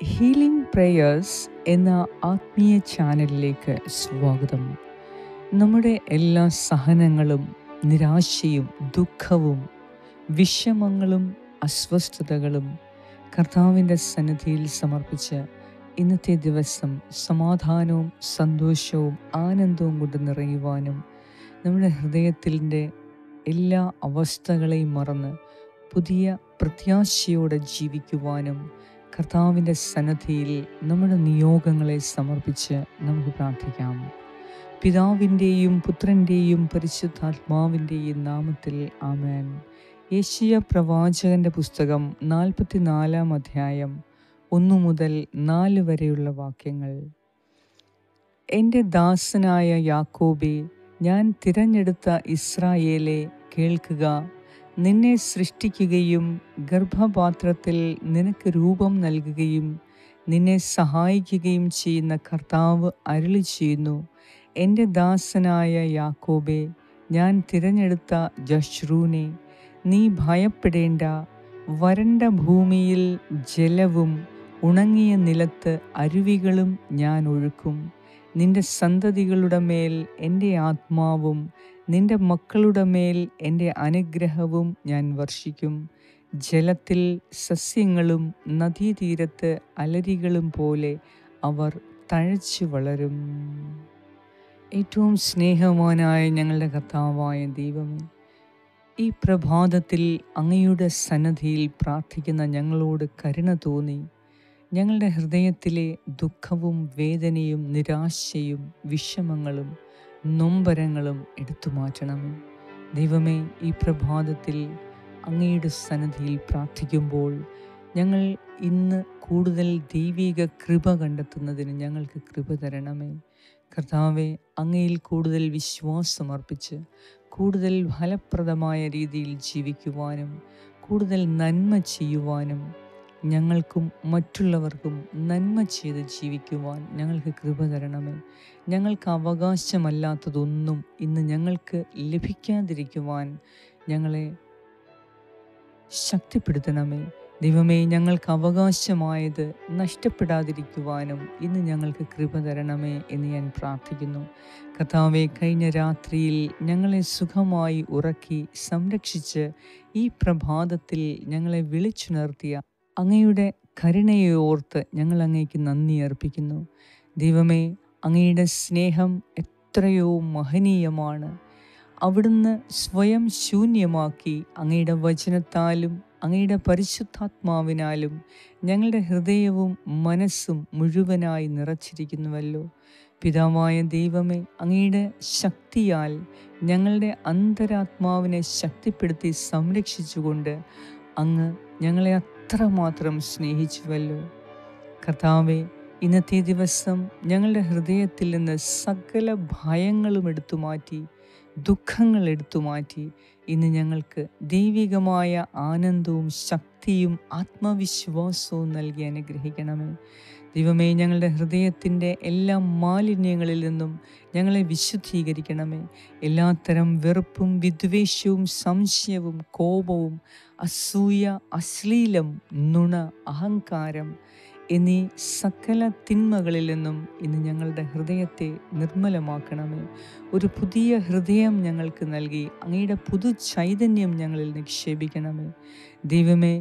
healing prayers എന്ന ആത്മീയ ചാനലിലേക്ക് സ്വാഗതം നമ്മുടെ എല്ലാ സഹനങ്ങളും നിരാശയും ദുഃഖവും വിഷമങ്ങളും അസ്വസ്ഥതകളും കർത്താവിൻ്റെ സന്നിധിയിൽ സമർപ്പിച്ച് ഇന്നത്തെ ദിവസം സമാധാനവും സന്തോഷവും ആനന്ദവും കൊണ്ട് നിറയുവാനും നമ്മുടെ ഹൃദയത്തിൻ്റെ എല്ലാ അവസ്ഥകളെയും മറന്ന് പുതിയ പ്രത്യാശയോടെ ജീവിക്കുവാനും കർത്താവിൻ്റെ സന്നദ്ധിയിൽ നമ്മുടെ നിയോഗങ്ങളെ സമർപ്പിച്ച് നമുക്ക് പ്രാർത്ഥിക്കാം പിതാവിൻ്റെയും പുത്രൻ്റെയും പരിശുദ്ധാത്മാവിൻ്റെയും നാമത്തിൽ ആമേൻ യേശിയ പ്രവാചകന്റെ പുസ്തകം നാൽപ്പത്തിനാലാം അധ്യായം ഒന്നു മുതൽ നാല് വരെയുള്ള വാക്യങ്ങൾ എൻ്റെ ദാസനായ യാക്കോബെ ഞാൻ തിരഞ്ഞെടുത്ത ഇസ്രായേലെ കേൾക്കുക നിന്നെ സൃഷ്ടിക്കുകയും ഗർഭപാത്രത്തിൽ നിനക്ക് രൂപം നൽകുകയും നിന്നെ സഹായിക്കുകയും ചെയ്യുന്ന കർത്താവ് അരുളി ചെയ്യുന്നു എൻ്റെ ദാസനായ യാക്കോബെ ഞാൻ തിരഞ്ഞെടുത്ത ജഷ്റൂനെ നീ ഭയപ്പെടേണ്ട വരണ്ട ഭൂമിയിൽ ജലവും ഉണങ്ങിയ നിലത്ത് അരുവികളും ഞാൻ ഒഴുക്കും നിന്റെ സന്തതികളുടെ മേൽ എൻ്റെ ആത്മാവും നിന്റെ മക്കളുടെ മേൽ എൻ്റെ അനുഗ്രഹവും ഞാൻ വർഷിക്കും ജലത്തിൽ സസ്യങ്ങളും നദീതീരത്ത് അലരികളും പോലെ അവർ തഴച്ചു വളരും ഏറ്റവും സ്നേഹവാനായ ഞങ്ങളുടെ കർത്താവായ ദൈവമേ ഈ പ്രഭാതത്തിൽ അങ്ങയുടെ സന്നദ്ധിയിൽ പ്രാർത്ഥിക്കുന്ന ഞങ്ങളോട് കരുണ തോന്നി ഞങ്ങളുടെ ഹൃദയത്തിലെ ദുഃഖവും വേദനയും നിരാശയും വിഷമങ്ങളും നൊമ്പരങ്ങളും എടുത്തു മാറ്റണമേ ദൈവമേ ഈ പ്രഭാതത്തിൽ അങ്ങയുടെ സന്നദ്ധിയിൽ പ്രാർത്ഥിക്കുമ്പോൾ ഞങ്ങൾ ഇന്ന് കൂടുതൽ ദൈവിക കൃപ കണ്ടെത്തുന്നതിന് ഞങ്ങൾക്ക് കൃപ തരണമേ കർത്താവെ അങ്ങയിൽ കൂടുതൽ വിശ്വാസമർപ്പിച്ച് കൂടുതൽ ഫലപ്രദമായ രീതിയിൽ ജീവിക്കുവാനും കൂടുതൽ നന്മ ചെയ്യുവാനും ഞങ്ങൾക്കും മറ്റുള്ളവർക്കും നന്മ ചെയ്ത് ജീവിക്കുവാൻ ഞങ്ങൾക്ക് കൃപ തരണമേ ഞങ്ങൾക്ക് അവകാശമല്ലാത്തതൊന്നും ഇന്ന് ഞങ്ങൾക്ക് ലഭിക്കാതിരിക്കുവാൻ ഞങ്ങളെ ശക്തിപ്പെടുത്തണമേ ദൈവമേ ഞങ്ങൾക്ക് അവകാശമായത് നഷ്ടപ്പെടാതിരിക്കുവാനും ഇന്ന് ഞങ്ങൾക്ക് കൃപ തരണമേ എന്ന് ഞാൻ പ്രാർത്ഥിക്കുന്നു കർത്താവെ കഴിഞ്ഞ രാത്രിയിൽ ഞങ്ങളെ സുഖമായി ഉറക്കി സംരക്ഷിച്ച് ഈ പ്രഭാതത്തിൽ ഞങ്ങളെ വിളിച്ചുണർത്തിയ അങ്ങയുടെ കരുണയെ ഓർത്ത് ഞങ്ങൾ അങ്ങേക്ക് നന്ദി അർപ്പിക്കുന്നു ദൈവമേ അങ്ങയുടെ സ്നേഹം എത്രയോ മഹനീയമാണ് അവിടുന്ന് സ്വയം ശൂന്യമാക്കി അങ്ങയുടെ വചനത്താലും അങ്ങയുടെ പരിശുദ്ധാത്മാവിനാലും ഞങ്ങളുടെ ഹൃദയവും മനസ്സും മുഴുവനായി നിറച്ചിരിക്കുന്നുവല്ലോ പിതാവായ ദൈവമേ അങ്ങയുടെ ശക്തിയാൽ ഞങ്ങളുടെ അന്തരാത്മാവിനെ ശക്തിപ്പെടുത്തി സംരക്ഷിച്ചുകൊണ്ട് അങ്ങ് ഞങ്ങളെ അത്രമാത്രം സ്നേഹിച്ചുവല്ലോ കർത്താവെ ഇന്നത്തെ ദിവസം ഞങ്ങളുടെ ഹൃദയത്തിൽ നിന്ന് സകല ഭയങ്ങളും എടുത്തു മാറ്റി ദുഃഖങ്ങൾ എടുത്തു മാറ്റി ഇന്ന് ഞങ്ങൾക്ക് ദൈവികമായ ആനന്ദവും ശക്തിയും ആത്മവിശ്വാസവും നൽകി അനുഗ്രഹിക്കണമേ ദൈവമേ ഞങ്ങളുടെ ഹൃദയത്തിൻ്റെ എല്ലാ മാലിന്യങ്ങളിൽ നിന്നും ഞങ്ങളെ വിശുദ്ധീകരിക്കണമേ എല്ലാത്തരം വെറുപ്പും വിദ്വേഷവും സംശയവും കോപവും അസൂയ അശ്ലീലം നുണ അഹങ്കാരം എന്നീ സകല തിന്മകളിൽ നിന്നും ഇന്ന് ഞങ്ങളുടെ ഹൃദയത്തെ നിർമ്മലമാക്കണമേ ഒരു പുതിയ ഹൃദയം ഞങ്ങൾക്ക് നൽകി അങ്ങയുടെ പുതു ചൈതന്യം ഞങ്ങളിൽ നിക്ഷേപിക്കണമേ ദൈവമേ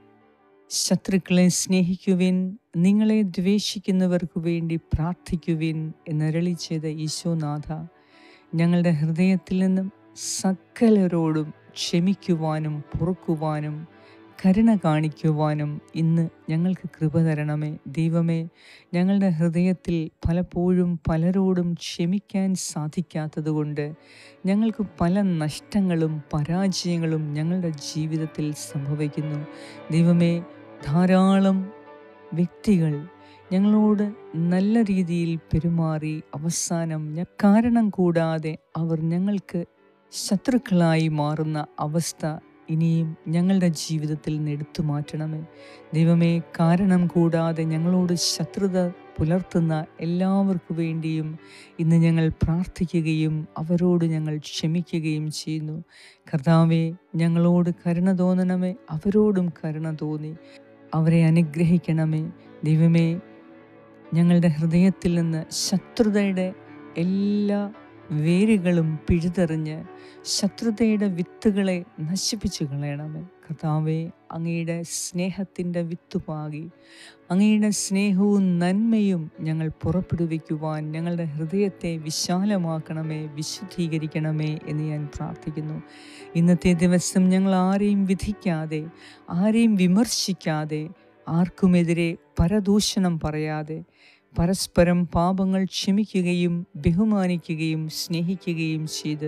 ശത്രുക്കളെ സ്നേഹിക്കുവിൻ നിങ്ങളെ ദ്വേഷിക്കുന്നവർക്ക് വേണ്ടി പ്രാർത്ഥിക്കുവിൻ എന്നരളി ചെയ്ത ഈശോനാഥ ഞങ്ങളുടെ ഹൃദയത്തിൽ നിന്നും സകലരോടും ക്ഷമിക്കുവാനും പൊറുക്കുവാനും കരുണ കാണിക്കുവാനും ഇന്ന് ഞങ്ങൾക്ക് കൃപ തരണമേ ദൈവമേ ഞങ്ങളുടെ ഹൃദയത്തിൽ പലപ്പോഴും പലരോടും ക്ഷമിക്കാൻ സാധിക്കാത്തതുകൊണ്ട് ഞങ്ങൾക്ക് പല നഷ്ടങ്ങളും പരാജയങ്ങളും ഞങ്ങളുടെ ജീവിതത്തിൽ സംഭവിക്കുന്നു ദൈവമേ ധാരാളം വ്യക്തികൾ ഞങ്ങളോട് നല്ല രീതിയിൽ പെരുമാറി അവസാനം ഞ- കാരണം കൂടാതെ അവർ ഞങ്ങൾക്ക് ശത്രുക്കളായി മാറുന്ന അവസ്ഥ ഇനിയും ഞങ്ങളുടെ ജീവിതത്തിൽ നിന്ന് എടുത്തു മാറ്റണമേ ദൈവമേ കാരണം കൂടാതെ ഞങ്ങളോട് ശത്രുത പുലർത്തുന്ന എല്ലാവർക്കു വേണ്ടിയും ഇന്ന് ഞങ്ങൾ പ്രാർത്ഥിക്കുകയും അവരോട് ഞങ്ങൾ ക്ഷമിക്കുകയും ചെയ്യുന്നു കർത്താവെ ഞങ്ങളോട് കരുണ തോന്നണമേ അവരോടും കരുണ തോന്നി അവരെ അനുഗ്രഹിക്കണമേ ദൈവമേ ഞങ്ങളുടെ ഹൃദയത്തിൽ നിന്ന് ശത്രുതയുടെ എല്ലാ വേരുകളും പിഴുതെറിഞ്ഞ് ശത്രുതയുടെ വിത്തുകളെ നശിപ്പിച്ചു കളയണമേ കർത്താവെ അങ്ങയുടെ സ്നേഹത്തിൻ്റെ വിത്തുപാകി അങ്ങയുടെ സ്നേഹവും നന്മയും ഞങ്ങൾ പുറപ്പെടുവിക്കുവാൻ ഞങ്ങളുടെ ഹൃദയത്തെ വിശാലമാക്കണമേ വിശുദ്ധീകരിക്കണമേ എന്ന് ഞാൻ പ്രാർത്ഥിക്കുന്നു ഇന്നത്തെ ദിവസം ഞങ്ങൾ ആരെയും വിധിക്കാതെ ആരെയും വിമർശിക്കാതെ ആർക്കുമെതിരെ പരദൂഷണം പറയാതെ പരസ്പരം പാപങ്ങൾ ക്ഷമിക്കുകയും ബഹുമാനിക്കുകയും സ്നേഹിക്കുകയും ചെയ്ത്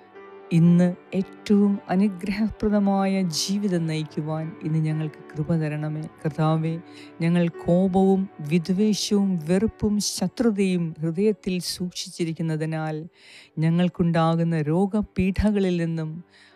ഇന്ന് ഏറ്റവും അനുഗ്രഹപ്രദമായ ജീവിതം നയിക്കുവാൻ ഇന്ന് ഞങ്ങൾക്ക് കൃപ തരണമേ കർത്താവെ ഞങ്ങൾ കോപവും വിദ്വേഷവും വെറുപ്പും ശത്രുതയും ഹൃദയത്തിൽ സൂക്ഷിച്ചിരിക്കുന്നതിനാൽ ഞങ്ങൾക്കുണ്ടാകുന്ന രോഗപീഠകളിൽ നിന്നും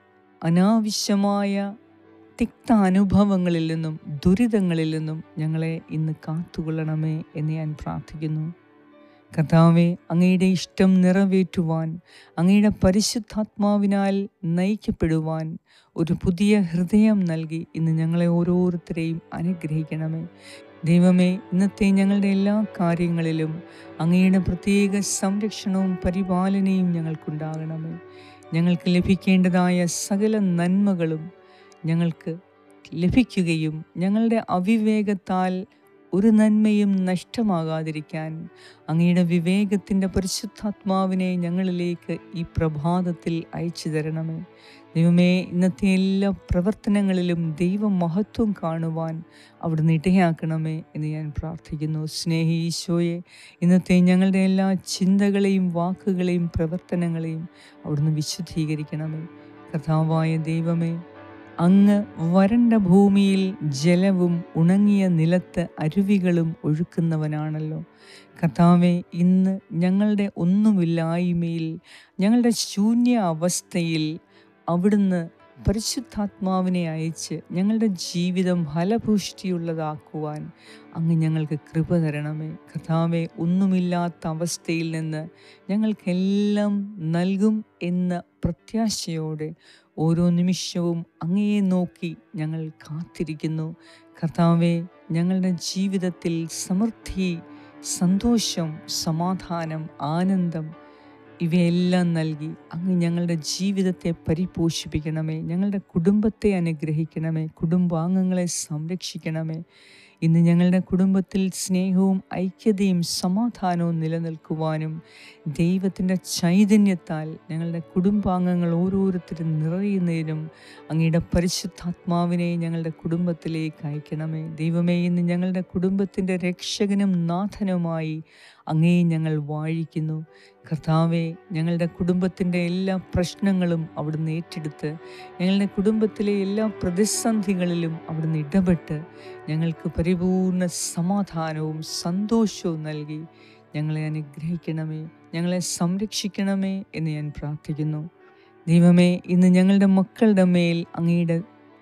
അനാവശ്യമായ തിക്ത അനുഭവങ്ങളിൽ നിന്നും ദുരിതങ്ങളിൽ നിന്നും ഞങ്ങളെ ഇന്ന് കാത്തുകൊള്ളണമേ എന്ന് ഞാൻ പ്രാർത്ഥിക്കുന്നു കർത്താവെ അങ്ങയുടെ ഇഷ്ടം നിറവേറ്റുവാൻ അങ്ങയുടെ പരിശുദ്ധാത്മാവിനാൽ നയിക്കപ്പെടുവാൻ ഒരു പുതിയ ഹൃദയം നൽകി ഇന്ന് ഞങ്ങളെ ഓരോരുത്തരെയും അനുഗ്രഹിക്കണമേ ദൈവമേ ഇന്നത്തെ ഞങ്ങളുടെ എല്ലാ കാര്യങ്ങളിലും അങ്ങയുടെ പ്രത്യേക സംരക്ഷണവും പരിപാലനയും ഞങ്ങൾക്കുണ്ടാകണമേ ഞങ്ങൾക്ക് ലഭിക്കേണ്ടതായ സകല നന്മകളും ഞങ്ങൾക്ക് ലഭിക്കുകയും ഞങ്ങളുടെ അവിവേകത്താൽ ഒരു നന്മയും നഷ്ടമാകാതിരിക്കാൻ അങ്ങയുടെ വിവേകത്തിൻ്റെ പരിശുദ്ധാത്മാവിനെ ഞങ്ങളിലേക്ക് ഈ പ്രഭാതത്തിൽ അയച്ചു തരണമേ ദൈവമേ ഇന്നത്തെ എല്ലാ പ്രവർത്തനങ്ങളിലും ദൈവ മഹത്വം കാണുവാൻ അവിടുന്ന് ഇടയാക്കണമേ എന്ന് ഞാൻ പ്രാർത്ഥിക്കുന്നു സ്നേഹി ഈശോയെ ഇന്നത്തെ ഞങ്ങളുടെ എല്ലാ ചിന്തകളെയും വാക്കുകളെയും പ്രവർത്തനങ്ങളെയും അവിടുന്ന് വിശുദ്ധീകരിക്കണമേ കഥാവായ ദൈവമേ അങ്ങ് വരണ്ട ഭൂമിയിൽ ജലവും ഉണങ്ങിയ നിലത്ത് അരുവികളും ഒഴുക്കുന്നവനാണല്ലോ കർത്താവെ ഇന്ന് ഞങ്ങളുടെ ഒന്നുമില്ലായ്മയിൽ ഞങ്ങളുടെ ശൂന്യ അവസ്ഥയിൽ അവിടുന്ന് പരിശുദ്ധാത്മാവിനെ അയച്ച് ഞങ്ങളുടെ ജീവിതം ഫലപുഷ്ടിയുള്ളതാക്കുവാൻ അങ്ങ് ഞങ്ങൾക്ക് കൃപ തരണമേ കഥാവെ ഒന്നുമില്ലാത്ത അവസ്ഥയിൽ നിന്ന് ഞങ്ങൾക്കെല്ലാം നൽകും എന്ന പ്രത്യാശയോടെ ഓരോ നിമിഷവും അങ്ങയെ നോക്കി ഞങ്ങൾ കാത്തിരിക്കുന്നു കർത്താവെ ഞങ്ങളുടെ ജീവിതത്തിൽ സമൃദ്ധി സന്തോഷം സമാധാനം ആനന്ദം ഇവയെല്ലാം നൽകി അങ്ങ് ഞങ്ങളുടെ ജീവിതത്തെ പരിപോഷിപ്പിക്കണമേ ഞങ്ങളുടെ കുടുംബത്തെ അനുഗ്രഹിക്കണമേ കുടുംബാംഗങ്ങളെ സംരക്ഷിക്കണമേ ഇന്ന് ഞങ്ങളുടെ കുടുംബത്തിൽ സ്നേഹവും ഐക്യതയും സമാധാനവും നിലനിൽക്കുവാനും ദൈവത്തിൻ്റെ ചൈതന്യത്താൽ ഞങ്ങളുടെ കുടുംബാംഗങ്ങൾ ഓരോരുത്തരും നിറയുന്നതിനും അങ്ങയുടെ പരിശുദ്ധാത്മാവിനെ ഞങ്ങളുടെ കുടുംബത്തിലേക്ക് അയക്കണമേ ദൈവമേ ഇന്ന് ഞങ്ങളുടെ കുടുംബത്തിൻ്റെ രക്ഷകനും നാഥനുമായി അങ്ങേ ഞങ്ങൾ വാഴിക്കുന്നു കർത്താവെ ഞങ്ങളുടെ കുടുംബത്തിൻ്റെ എല്ലാ പ്രശ്നങ്ങളും അവിടുന്ന് ഏറ്റെടുത്ത് ഞങ്ങളുടെ കുടുംബത്തിലെ എല്ലാ പ്രതിസന്ധികളിലും അവിടുന്ന് ഇടപെട്ട് ഞങ്ങൾക്ക് പരിപൂർണ സമാധാനവും സന്തോഷവും നൽകി ഞങ്ങളെ അനുഗ്രഹിക്കണമേ ഞങ്ങളെ സംരക്ഷിക്കണമേ എന്ന് ഞാൻ പ്രാർത്ഥിക്കുന്നു ദൈവമേ ഇന്ന് ഞങ്ങളുടെ മക്കളുടെ മേൽ അങ്ങയുടെ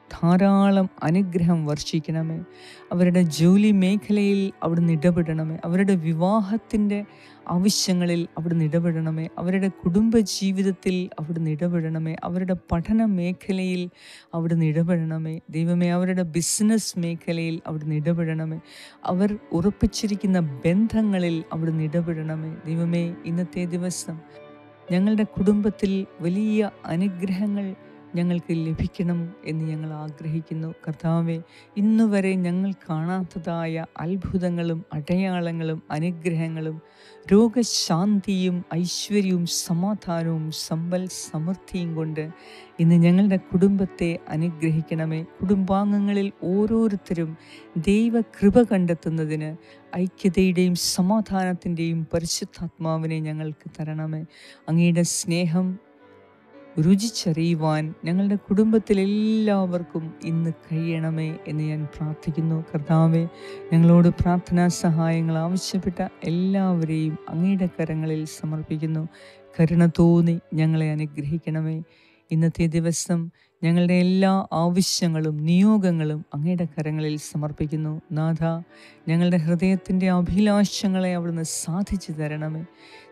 ധാരാളം അനുഗ്രഹം വർഷിക്കണമേ അവരുടെ ജോലി മേഖലയിൽ അവിടുന്ന് ഇടപെടണമേ അവരുടെ വിവാഹത്തിൻ്റെ ആവശ്യങ്ങളിൽ അവിടുന്ന് ഇടപെടണമേ അവരുടെ കുടുംബ ജീവിതത്തിൽ അവിടുന്ന് ഇടപെടണമേ അവരുടെ പഠന മേഖലയിൽ അവിടുന്ന് ഇടപെടണമേ ദൈവമേ അവരുടെ ബിസിനസ് മേഖലയിൽ അവിടുന്ന് ഇടപെടണമേ അവർ ഉറപ്പിച്ചിരിക്കുന്ന ബന്ധങ്ങളിൽ അവിടുന്ന് ഇടപെടണമേ ദൈവമേ ഇന്നത്തെ ദിവസം ഞങ്ങളുടെ കുടുംബത്തിൽ വലിയ അനുഗ്രഹങ്ങൾ ഞങ്ങൾക്ക് ലഭിക്കണം എന്ന് ഞങ്ങൾ ആഗ്രഹിക്കുന്നു കർത്താവെ ഇന്നുവരെ ഞങ്ങൾ കാണാത്തതായ അത്ഭുതങ്ങളും അടയാളങ്ങളും അനുഗ്രഹങ്ങളും രോഗശാന്തിയും ഐശ്വര്യവും സമാധാനവും സമ്പൽ സമൃദ്ധിയും കൊണ്ട് ഇന്ന് ഞങ്ങളുടെ കുടുംബത്തെ അനുഗ്രഹിക്കണമേ കുടുംബാംഗങ്ങളിൽ ഓരോരുത്തരും ദൈവകൃപ കണ്ടെത്തുന്നതിന് ഐക്യതയുടെയും സമാധാനത്തിൻ്റെയും പരിശുദ്ധാത്മാവിനെ ഞങ്ങൾക്ക് തരണമേ അങ്ങയുടെ സ്നേഹം രുചിച്ചറിയുവാൻ ഞങ്ങളുടെ കുടുംബത്തിലെല്ലാവർക്കും ഇന്ന് കഴിയണമേ എന്ന് ഞാൻ പ്രാർത്ഥിക്കുന്നു കർത്താവെ ഞങ്ങളോട് പ്രാർത്ഥനാ സഹായങ്ങൾ ആവശ്യപ്പെട്ട എല്ലാവരെയും അങ്ങയുടെ കരങ്ങളിൽ സമർപ്പിക്കുന്നു കരുണ തോന്നി ഞങ്ങളെ അനുഗ്രഹിക്കണമേ ഇന്നത്തെ ദിവസം ഞങ്ങളുടെ എല്ലാ ആവശ്യങ്ങളും നിയോഗങ്ങളും അങ്ങയുടെ കരങ്ങളിൽ സമർപ്പിക്കുന്നു നാഥ ഞങ്ങളുടെ ഹൃദയത്തിൻ്റെ അഭിലാഷങ്ങളെ അവിടുന്ന് സാധിച്ചു തരണമേ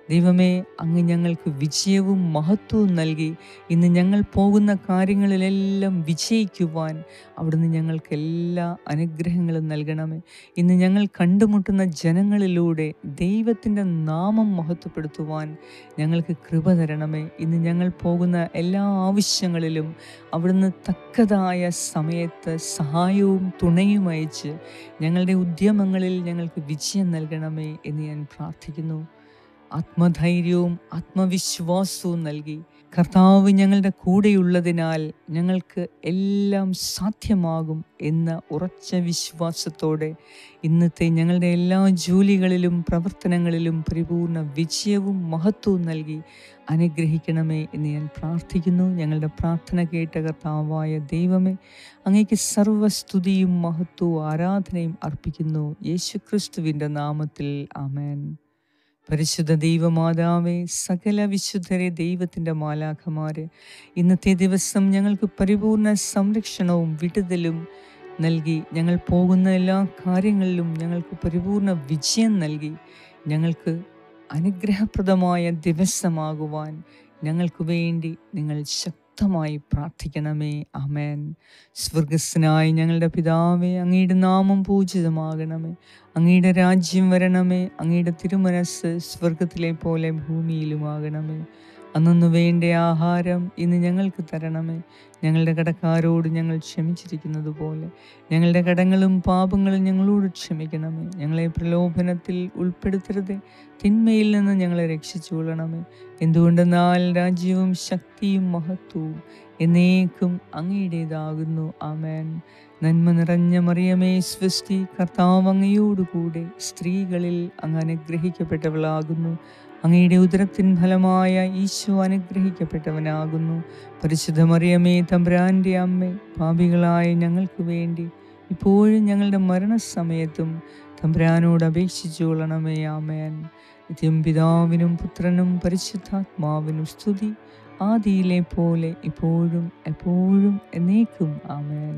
ദൈവമേ അങ്ങ് ഞങ്ങൾക്ക് വിജയവും മഹത്വവും നൽകി ഇന്ന് ഞങ്ങൾ പോകുന്ന കാര്യങ്ങളിലെല്ലാം വിജയിക്കുവാൻ അവിടുന്ന് ഞങ്ങൾക്ക് എല്ലാ അനുഗ്രഹങ്ങളും നൽകണമേ ഇന്ന് ഞങ്ങൾ കണ്ടുമുട്ടുന്ന ജനങ്ങളിലൂടെ ദൈവത്തിൻ്റെ നാമം മഹത്വപ്പെടുത്തുവാൻ ഞങ്ങൾക്ക് കൃപ തരണമേ ഇന്ന് ഞങ്ങൾ പോകുന്ന എല്ലാ ആവശ്യങ്ങളിലും അവിടുന്ന് തക്കതായ സമയത്ത് സഹായവും തുണയും അയച്ച് ഞങ്ങളുടെ ഉദ്യമങ്ങളിൽ ഞങ്ങൾക്ക് വിജയം നൽകണമേ എന്ന് ഞാൻ പ്രാർത്ഥിക്കുന്നു ആത്മധൈര്യവും ആത്മവിശ്വാസവും നൽകി കർത്താവ് ഞങ്ങളുടെ കൂടെയുള്ളതിനാൽ ഞങ്ങൾക്ക് എല്ലാം സാധ്യമാകും എന്ന ഉറച്ച വിശ്വാസത്തോടെ ഇന്നത്തെ ഞങ്ങളുടെ എല്ലാ ജോലികളിലും പ്രവർത്തനങ്ങളിലും പരിപൂർണ വിജയവും മഹത്വവും നൽകി അനുഗ്രഹിക്കണമേ എന്ന് ഞാൻ പ്രാർത്ഥിക്കുന്നു ഞങ്ങളുടെ പ്രാർത്ഥന കേട്ട കർത്താവായ ദൈവമേ അങ്ങേക്ക് സർവസ്തുതിയും മഹത്വവും ആരാധനയും അർപ്പിക്കുന്നു യേശുക്രിസ്തുവിൻ്റെ നാമത്തിൽ ആമേൻ പരിശുദ്ധ ദൈവമാതാവേ സകല വിശുദ്ധരെ ദൈവത്തിൻ്റെ മാലാഖമാര് ഇന്നത്തെ ദിവസം ഞങ്ങൾക്ക് പരിപൂർണ സംരക്ഷണവും വിടുതലും നൽകി ഞങ്ങൾ പോകുന്ന എല്ലാ കാര്യങ്ങളിലും ഞങ്ങൾക്ക് പരിപൂർണ വിജയം നൽകി ഞങ്ങൾക്ക് അനുഗ്രഹപ്രദമായ ദിവസമാകുവാൻ ഞങ്ങൾക്ക് വേണ്ടി നിങ്ങൾ ശക്തമായി പ്രാർത്ഥിക്കണമേ അമേൻ സ്വർഗസ്സനായി ഞങ്ങളുടെ പിതാവേ അങ്ങയുടെ നാമം പൂജിതമാകണമേ അങ്ങയുടെ രാജ്യം വരണമേ അങ്ങയുടെ തിരുമനസ് സ്വർഗത്തിലെ പോലെ ഭൂമിയിലുമാകണമേ അന്നു വേണ്ട ആഹാരം ഇന്ന് ഞങ്ങൾക്ക് തരണമേ ഞങ്ങളുടെ കടക്കാരോട് ഞങ്ങൾ ക്ഷമിച്ചിരിക്കുന്നത് പോലെ ഞങ്ങളുടെ കടങ്ങളും പാപങ്ങളും ഞങ്ങളോട് ക്ഷമിക്കണമേ ഞങ്ങളെ പ്രലോഭനത്തിൽ ഉൾപ്പെടുത്തരുതേ തിന്മയിൽ നിന്ന് ഞങ്ങളെ രക്ഷിച്ചുകൊള്ളണമേ എന്തുകൊണ്ടെന്നാൽ രാജ്യവും ശക്തിയും മഹത്വവും എന്നേക്കും അങ്ങയുടേതാകുന്നു ആമേൻ നന്മ നിറഞ്ഞ മറിയമേ സ്വസ്തി കർത്താവ് അങ്ങയോടുകൂടെ സ്ത്രീകളിൽ അങ്ങ് അനുഗ്രഹിക്കപ്പെട്ടവളാകുന്നു അങ്ങയുടെ ഉദരത്തിൻ ഫലമായ ഈശോ അനുഗ്രഹിക്കപ്പെട്ടവനാകുന്നു പരിശുദ്ധ മറിയമേ തമ്പ്രാൻ്റെ അമ്മേ പാപികളായ ഞങ്ങൾക്ക് വേണ്ടി ഇപ്പോഴും ഞങ്ങളുടെ മരണസമയത്തും തമ്പ്രാനോട് അപേക്ഷിച്ചു കൊള്ളണമേ ആമേൻ നിത്യം പിതാവിനും പുത്രനും പരിശുദ്ധാത്മാവിനും സ്തുതി ആദിയിലെ പോലെ ഇപ്പോഴും എപ്പോഴും എന്നേക്കും ആമേൻ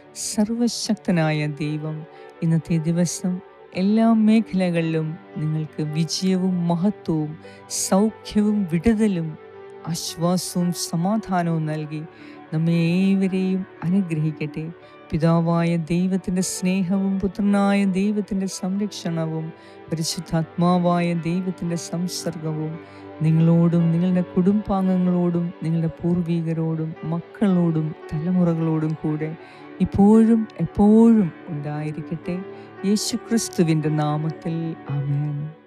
സർവശക്തനായ ദൈവം ഇന്നത്തെ ദിവസം എല്ലാ മേഖലകളിലും നിങ്ങൾക്ക് വിജയവും മഹത്വവും സൗഖ്യവും വിടുതലും ആശ്വാസവും സമാധാനവും നൽകി നമ്മെ ഏവരെയും അനുഗ്രഹിക്കട്ടെ പിതാവായ ദൈവത്തിൻ്റെ സ്നേഹവും പുത്രനായ ദൈവത്തിൻ്റെ സംരക്ഷണവും പരിശുദ്ധാത്മാവായ ദൈവത്തിൻ്റെ സംസർഗവും നിങ്ങളോടും നിങ്ങളുടെ കുടുംബാംഗങ്ങളോടും നിങ്ങളുടെ പൂർവികരോടും മക്കളോടും തലമുറകളോടും കൂടെ ഇപ്പോഴും എപ്പോഴും ഉണ്ടായിരിക്കട്ടെ യേശുക്രിസ്തുവിൻ്റെ നാമത്തിൽ ആമേൻ